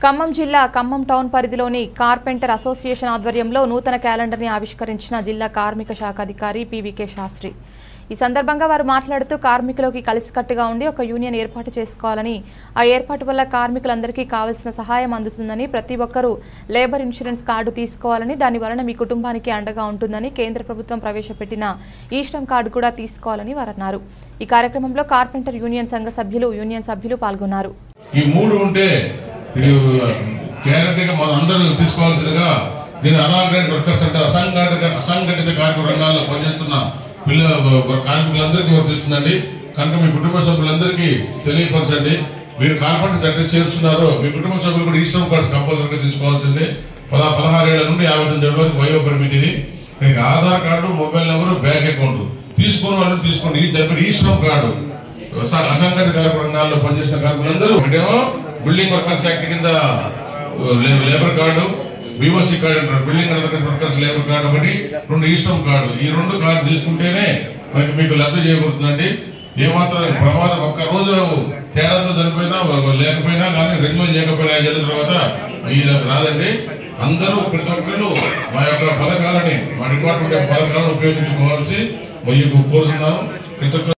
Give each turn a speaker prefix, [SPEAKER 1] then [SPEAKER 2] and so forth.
[SPEAKER 1] ఖమ్మం జిల్లా ఖమ్మం టౌన్ పరిధిలోని carpenter association ఆధ్వర్యంలో నూతన క్యాలెండర్ని ఆవిష్కరించిన జిల్లా కార్మిక శాఖ అధికారి పివికే శాస్త్రి ఈ సందర్భంగా వారు మాట్లాడుతూ కార్మికులకి కలిసికట్టుగా ఉండి ఒక యూనియన్ ఏర్పాటు చేసుకోవాలని ఆ ఏర్పాటు వల్ల కార్మికులందరికీ కావాల్సిన సహాయం అందుతుందని ప్రతి ఒక్కరూ లేబర్ ఇన్సూరెన్స్ కార్డు తీసుకోవాలని దాని వలన మీ కుటుంబానికి అండగా ఉంటుందని కేంద్ర ప్రభుత్వం ప్రవేశపెట్టిన ఈ శ్రమ్ కార్డు కూడా తీసుకోవాలని వారు అన్నారు ఈ కార్యక్రమంలో కార్పెంటర్ యూనియన్ సంఘ సభ్యులు యూనియన్ సభ్యులు పాల్గొన్నారు
[SPEAKER 2] ఈ మూడు ఉంటే ఇది గ్యారంటీగా మనం అందరూ తీసుకోవాల్సిందిగా దీని అనాగ్రేట్ వర్కర్స్ అంటే అసంఘటిత అసంఘటిత కార్మిక రంగాల్లో పనిచేస్తున్న పిల్ల కార్మికులందరికీ వర్తిస్తుందండి కనుక మీ కుటుంబ సభ్యులందరికీ తెలియపరచండి మీరు కార్పొరేట్ ఎక్కడ చేరుస్తున్నారో మీ కుటుంబ సభ్యులు కూడా ఈశ్వరం కార్డ్స్ కంపల్సరీగా తీసుకోవాల్సిందే పద పదహారేళ్ల నుండి యాభై తొమ్మిది ఏళ్ళ వరకు వయో పరిమితి ఇది మీకు Aadhaar card mobile number bank account తీసుకున్న వాళ్ళు తీసుకోండి ఈ దగ్గర ఈశ్వరం కార్డు అస- అసంఘటిత కార్మిక రంగాల్లో పనిచేసిన కార్మికులందరూ ఒకటేమో బిల్డింగ్ వర్కర్స్ యాక్ట్ కింద లే- లేబర్ కార్డు బీఓసీ కార్డు అంటారు building and workers labour card ఒకటి రెండు ఈస్టమ్ కార్డు ఈ రెండు కార్డు తీసుకుంటేనే మనకి మీకు లబ్ధి చేయబడుతుందండి ఏమాత్రం ప్రమాదం ఒక్క రోజు తేడాతో చనిపోయినా వ- లేకపోయినా కానీ రెన్యువల్ చేయకపోయినా ఐదు ఏళ్ళ తర్వాత మీకు రాదండి అందరూ ప్రతి ఒక్కరు మా యొక్క పథకాలని మా డిపార్ట్మెంట్ యొక్క పథకాలను ఉపయోగించుకోవాల్సి మీకు కోరుతున్నాను ప్రతి ఒక్క